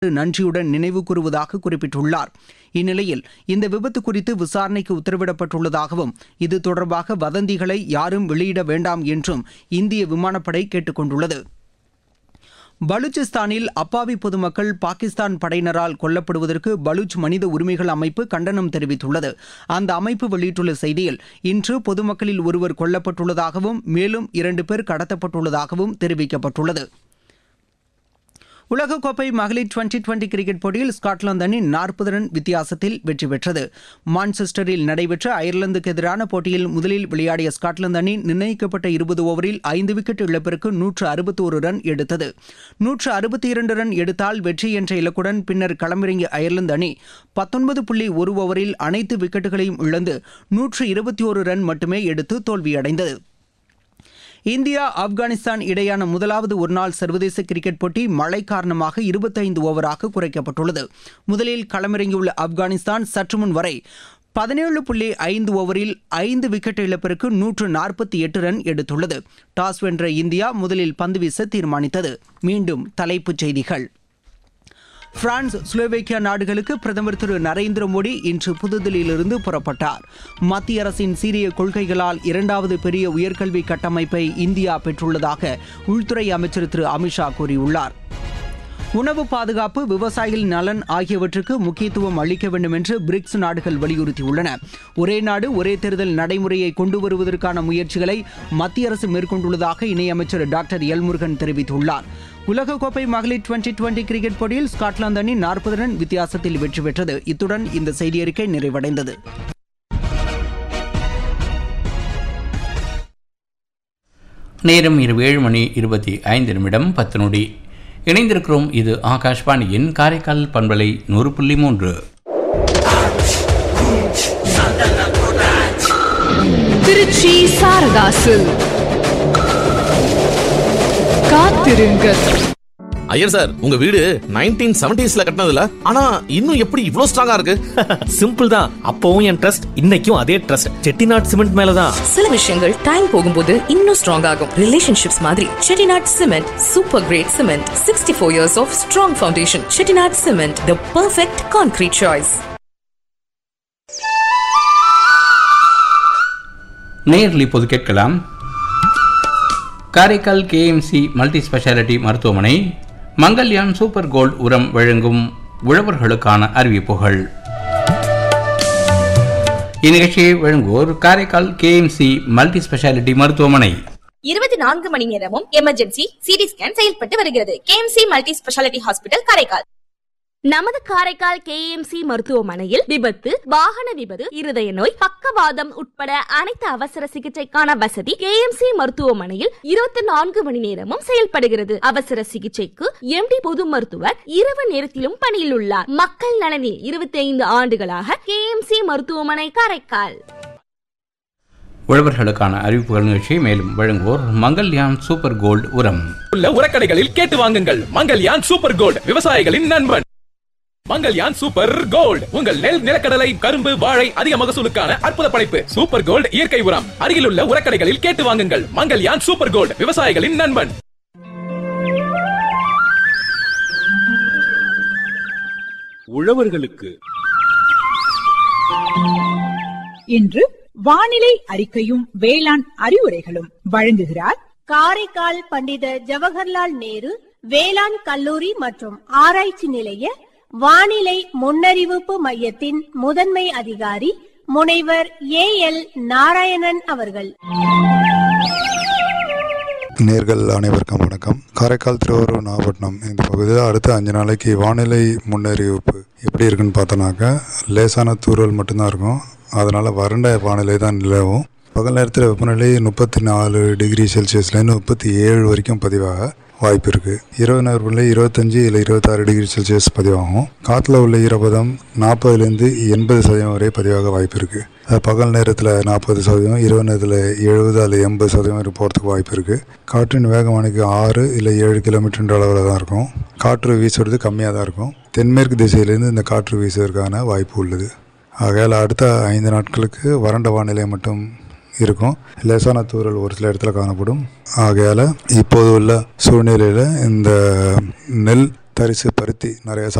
நன்றியுடன் நினைவு கூறுவதாக குறிப்பிட்டுள்ளார் இந்நிலையில் இந்த விபத்து குறித்து விசாரணைக்கு உத்தரவிடப்பட்டுள்ளதாகவும் இது தொடர்பாக வதந்திகளை யாரும் வெளியிட வேண்டாம் என்றும் இந்திய விமானப்படை கேட்டுக் கொண்டுள்ளது பலூச்சிஸ்தானில் அப்பாவி பொதுமக்கள் பாகிஸ்தான் படையினரால் கொல்லப்படுவதற்கு பலூச் மனித உரிமைகள் அமைப்பு கண்டனம் தெரிவித்துள்ளது அந்த அமைப்பு வெளியிட்டுள்ள செய்தியில் இன்று பொதுமக்களில் ஒருவர் கொல்லப்பட்டுள்ளதாகவும் மேலும் இரண்டு பேர் கடத்தப்பட்டுள்ளதாகவும் தெரிவிக்கப்பட்டுள்ளது உலகக்கோப்பை மகளிர் டுவெண்டி டுவெண்டி கிரிக்கெட் போட்டியில் ஸ்காட்லாந்து அணி நாற்பது ரன் வித்தியாசத்தில் வெற்றி பெற்றது மான்செஸ்டரில் நடைபெற்ற அயர்லாந்துக்கு எதிரான போட்டியில் முதலில் விளையாடிய ஸ்காட்லாந்து அணி நிர்ணயிக்கப்பட்ட இருபது ஓவரில் ஐந்து விக்கெட் இழப்பிற்கு நூற்று அறுபத்தோரு ரன் எடுத்தது நூற்று அறுபத்தி இரண்டு ரன் எடுத்தால் வெற்றி என்ற இலக்குடன் பின்னர் களமிறங்கிய அயர்லாந்து அணி பத்தொன்பது புள்ளி ஒரு ஓவரில் அனைத்து விக்கெட்டுகளையும் இழந்து நூற்று இருபத்தி ஒரு ரன் மட்டுமே எடுத்து தோல்வியடைந்தது இந்தியா ஆப்கானிஸ்தான் இடையான முதலாவது ஒருநாள் சர்வதேச கிரிக்கெட் போட்டி மழை காரணமாக இருபத்தைந்து ஓவராக குறைக்கப்பட்டுள்ளது முதலில் களமிறங்கியுள்ள ஆப்கானிஸ்தான் சற்று முன் வரை பதினேழு புள்ளி ஐந்து ஓவரில் ஐந்து விக்கெட் இழப்பிற்கு நூற்று நாற்பத்தி எட்டு ரன் எடுத்துள்ளது டாஸ் வென்ற இந்தியா முதலில் பந்து வீச தீர்மானித்தது மீண்டும் தலைப்புச் செய்திகள் பிரான்ஸ் ஸ்லோவேக்கியா நாடுகளுக்கு பிரதமர் திரு நரேந்திர மோடி இன்று புதுதில்லியிலிருந்து புறப்பட்டார் மத்திய அரசின் சீரிய கொள்கைகளால் இரண்டாவது பெரிய உயர்கல்வி கட்டமைப்பை இந்தியா பெற்றுள்ளதாக உள்துறை அமைச்சர் திரு அமித்ஷா கூறியுள்ளார் உணவு பாதுகாப்பு விவசாயிகள் நலன் ஆகியவற்றுக்கு முக்கியத்துவம் அளிக்க வேண்டும் என்று பிரிக்ஸ் நாடுகள் வலியுறுத்தியுள்ளன ஒரே நாடு ஒரே தேர்தல் நடைமுறையை கொண்டு வருவதற்கான முயற்சிகளை மத்திய அரசு மேற்கொண்டுள்ளதாக இணையமைச்சர் டாக்டர் எல்முருகன் தெரிவித்துள்ளார் உலகக்கோப்பை மகளிர் டுவெண்டி டுவெண்டி கிரிக்கெட் போட்டியில் ஸ்காட்லாந்து அணி நாற்பது ரன் வித்தியாசத்தில் வெற்றி பெற்றது இத்துடன் இந்த செய்தியறிக்கை நிறைவடைந்தது நேரம் இரவு ஏழு மணி இருபத்தி ஐந்து நிமிடம் பத்து நொடி இணைந்திருக்கிறோம் இது ஆகாஷ்வாணியின் காரைக்கால் பண்பலை நூறு புள்ளி மூன்று திருச்சி சாரதாசு காத்திருங்கள் ஐயர் சார் உங்க வீடு நைன்டீன் செவன்டிஸ்ல கட்டினதுல ஆனா இன்னும் எப்படி இவ்ளோ ஸ்ட்ராங்கா இருக்கு சிம்பிள் தான் அப்பவும் என் ட்ரஸ்ட் இன்னைக்கும் அதே ட்ரஸ்ட் செட்டிநாட் சிமெண்ட் மேலதான் சில விஷயங்கள் டைம் போகும்போது இன்னும் ஸ்ட்ராங் ஆகும் ரிலேஷன்ஷிப்ஸ் மாதிரி Chettinad cement super great cement sixty four years of strong foundation Chettinad cement the perfect concrete choice நேரில் இப்போது கேட்கலாம் காரைக்கால் கேஎம்சி மல்டி ஸ்பெஷாலிட்டி மருத்துவமனை மங்கல்யான் சூப்பர் கோல்ட் உரம் வழங்கும் உழவர்களுக்கான அறிவிப்புகள் இந்நிகழ்ச்சியை வழங்குவோர் காரைக்கால் கேஎம்சி மல்டி ஸ்பெஷாலிட்டி மருத்துவமனை இருபத்தி நான்கு மணி நேரமும் எமர்ஜென்சி சிடி ஸ்கேன் செயல்பட்டு வருகிறது KMC multi speciality hospital Karaikal நமது காரைக்கால் கேஎம்சி மருத்துவமனையில் விபத்து வாகன விபத்து இருதய நோய் பக்கவாதம் உட்பட அனைத்து அவசர சிகிச்சைக்கான வசதி கேஎம்சி மருத்துவமனையில் இருபத்தி நான்கு மணி நேரமும் செயல்படுகிறது அவசர சிகிச்சைக்கு எம்டி பொது மருத்துவர் இரவு நேரத்திலும் பணியில் உள்ளார் மக்கள் நலனில் இருபத்தி ஐந்து ஆண்டுகளாக கேஎம்சி மருத்துவமனை காரைக்கால் உழவர்களுக்கான அறிவிப்புகள் நிகழ்ச்சியை மேலும் வழங்குவோர் மங்கல்யான் சூப்பர் கோல்ட் உரம் உள்ள உரக்கடைகளில் கேட்டு வாங்குங்கள் மங்கல்யான் சூப்பர் கோல்ட் விவசாயிகளின் நண்பன் மங்கல்யான் சூப்பர் கோல்ட் உங்கள் நெல் நிலக்கடலை கரும்பு வாழை அதிக மகசூலுக்கான அற்புத படைப்பு சூப்பர் கோல்ட் இயற்கை உரம் அருகிலுள்ள உரக்கடைகளில் கேட்டு வாங்குங்கள் மங்கல்யான் சூப்பர் கோல்ட் விவசாயிகளின் நண்பன் உழவர்களுக்கு இன்று வானிலை அறிக்கையும் வேளாண் அறிவுரைகளும் வழங்குகிறார் காரைக்கால் பண்டித ஜவஹர்லால் நேரு வேளாண் கல்லூரி மற்றும் ஆராய்ச்சி நிலைய வானிலை முன்னறிவிப்பு மையத்தின் முதன்மை அதிகாரி முனைவர் ஏ எல் நாராயணன் அவர்கள் நேர்கள் அனைவருக்கும் வணக்கம் காரைக்கால் திருவாரூர் நாகப்பட்டினம் இந்த பகுதியில் அடுத்த அஞ்சு நாளைக்கு வானிலை முன்னறிவிப்பு எப்படி இருக்குன்னு பார்த்தோன்னாக்கா லேசான தூறல் மட்டும்தான் இருக்கும் அதனால் வறண்ட வானிலை தான் நிலவும் பகல் நேரத்தில் வெப்பநிலை முப்பத்தி நாலு டிகிரி செல்சியஸ்லேருந்து முப்பத்தி ஏழு வரைக்கும் பதிவாக வாய்ப்பு இருக்குது இரவு நேரத்தில் இருபத்தஞ்சி இல்லை இருபத்தாறு டிகிரி செல்சியஸ் பதிவாகும் காற்றுல உள்ள ஈரப்பதம் நாற்பதுலேருந்து எண்பது சதவீதம் வரை பதிவாக வாய்ப்பு இருக்குது அது பகல் நேரத்தில் நாற்பது சதவீதம் இரவு நேரத்தில் எழுபது அல்லது எண்பது சதவீதம் வரை போகிறதுக்கு வாய்ப்பு இருக்குது காற்றின் வேகமானிக்கு ஆறு இல்லை ஏழு கிலோமீட்டர் அளவில் தான் இருக்கும் காற்று வீசுறது கம்மியாக தான் இருக்கும் தென்மேற்கு திசையிலேருந்து இந்த காற்று வீசுவதற்கான வாய்ப்பு உள்ளது ஆகையால் அடுத்த ஐந்து நாட்களுக்கு வறண்ட வானிலை மட்டும் இருக்கும் லேசான தூறல் ஒரு சில இடத்துல காணப்படும் ஆகையால் இப்போது உள்ள சூழ்நிலையில் இந்த நெல் தரிசு பருத்தி நிறைய